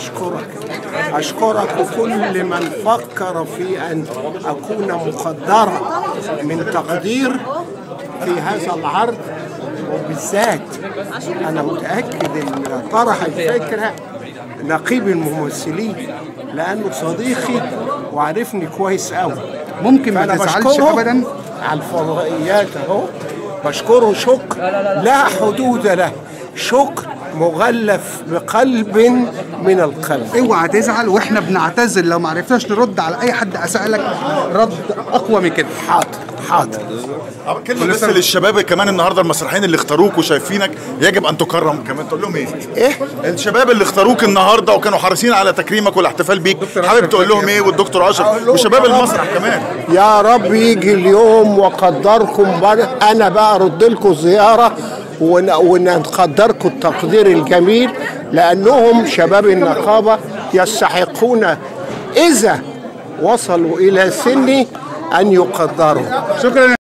أشكرك أشكرك وكل من فكر في أن أكون مقدرا من تقدير في هذا العرض وبالذات أنا متأكد أن طرح الفكرة نقيب الممثلين لأنه صديقي وعرفني كويس قوي ممكن ما فأنا تزعلش بشكره ابدا على الفضائيات اهو بشكره شكر لا حدود له شكر مغلف بقلب من القلب اوعى تزعل واحنا بنعتذر لو ما عرفناش نرد على اي حد اساء لك رد اقوى من كده حاضر حاضر أه، كلمة بس للشباب كمان النهارده المسرحيين اللي اختاروك وشايفينك يجب ان تكرم كمان تقول لهم ايه؟ ايه الشباب اللي اختاروك النهارده وكانوا حريصين على تكريمك والاحتفال بيك حابب تقول لهم ايه والدكتور اشرف وشباب المسرح كمان يا رب يجي اليوم وقدركم بر... انا بقى ارد لكم زياره ون... ونقدركم التقدير الجميل لانهم شباب النقابه يستحقون اذا وصلوا الى سني ان يقدروا شكرا